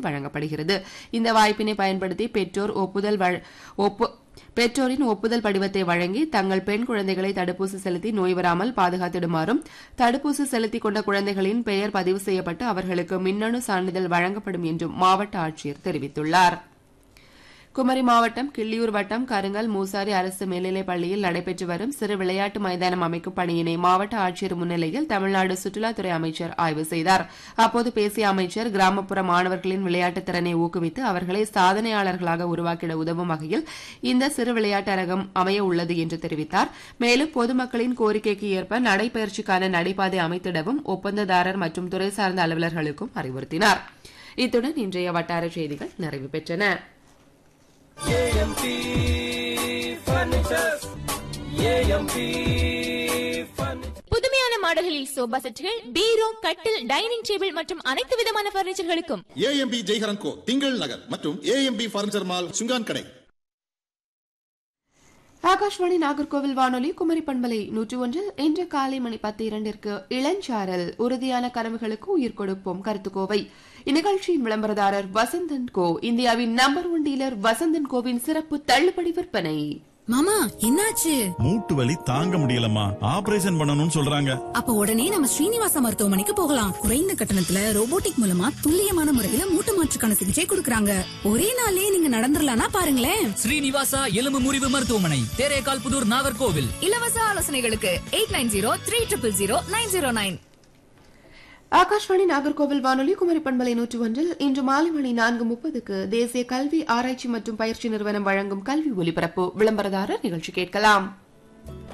வழங்கப்படுகிறது இந்த வாய்ப்பினை பயன்படுத்தி பெற்றோர் ஒப்புதல் வழ- ஒப்பு பெற்றோரின் ஒப்புதல் படிவத்தை வழங்கி தங்கள் பெண் குழந்தைகளை தடுப்பூசி செலுத்தி நோய் வராமல் பாதுகாத்திடுமாறும் தடுப்பூசி செலுத்திக் கொண்ட குழந்தைகளின் பெயர் பதிவு செய்யப்பட்டு அவர்களுக்கு மின்னணு சான்றிதழ் வழங்கப்படும் என்றும் மாவட்ட ஆட்சியர் தெரிவித்துள்ளார் குமரி மாவட்டம் கிள்ளியூர் வட்டம் கருங்கல் மூசாரி அரசு மேல்நிலைப் பள்ளியில் நடைபெற்று வரும் சிறு விளையாட்டு மைதானம் அமைக்கும் பணியினை மாவட்ட ஆட்சியர் முன்னிலையில் தமிழ்நாடு சுற்றுலாத்துறை அமைச்சர் ஆய்வு செய்தார் அப்போது பேசிய அமைச்சர் கிராமப்புற மாணவர்களின் விளையாட்டுத் திறனை ஊக்குவித்து அவர்களை சாதனையாளர்களாக உருவாக்கிட உதவும் வகையில் இந்த சிறு விளையாட்டு அரங்கம் அமைய உள்ளது என்று தெரிவித்தார் மேலும் பொதுமக்களின் கோரிக்கைக்கு ஏற்ப நடைபயிற்சிக்கான நடைபாதை அமைத்திடவும் ஒப்பந்ததாரர் மற்றும் துறை சார்ந்த அலுவலர்களுக்கும் அறிவுறுத்தினார் இத்துடன் இன்றைய வட்டார செய்திகள் நிறைவு பெற்றன ஏஎம்பி ஃபர்னிச்சர்ஸ் ஏஎம்பி ஃபர்னிச்சர் புதுமையான மாடல்களில் சோபா செட்டுகள் பீரோ கட்டில் டைனிங் டேபிள் மற்றும் அனைத்து விதமான பர்னிச்சர்களுக்கும் ஏஎம்பி ஜெய்ஹரன் கோ திங்கள் நகர் மற்றும் ஏஎம்பி பர்னிச்சர் மால் சுங்கான் கடை ஆகாஷ்வாணி நாகர்கோவில் வானொலி குமரி பண்பலை நூற்றி ஒன்றில் இன்று காலை மணி பத்து இரண்டிற்கு இளஞ்சாரல் உறுதியான கனவுகளுக்கு உயிர் கொடுப்போம் கருத்துக்கோவை இந்நிகழ்ச்சியின் விளம்பரதாரர் வசந்தன் கோ இந்தியாவின் நம்பர் ஒன் டீலர் வசந்தன் கோவின் சிறப்பு தள்ளுபடி விற்பனை மாமா என்னாச்சு மூட்டு வலி தாங்க முடியலம்மா ஆபரேஷன் பண்ணணும்னு சொல்றாங்க அப்ப உடனே நம்ம ஸ்ரீனிவாசா மருத்துவமனைக்கு போகலாம் குறைந்த கட்டணத்துல ரோபோட்டிக் மூலமா துல்லியமான முறையில மூட்டு மாற்றுக்கான சிகிச்சை கொடுக்கறாங்க ஒரே நாள்லயே நீங்க நடந்துடலாம்னா பாருங்களேன் ஸ்ரீனிவாசா எலும்பு முறிவு மருத்துவமனை தேரேகால் புதூர் நாகர்கோவில் இலவச ஆலோசனைகளுக்கு eight nine zero three triple zero nine zero nine Akashvani Nagercoil வானொலி குமரி பண்பலை நூற்றி ஒன்றில் இன்று மாலை மணி நான்கு முப்பதுக்கு தேசிய கல்வி ஆராய்ச்சி மற்றும் பயிற்சி நிறுவனம் வழங்கும் கல்வி ஒலிபரப்பு விளம்பரதாரர் நிகழ்ச்சி கேட்கலாம்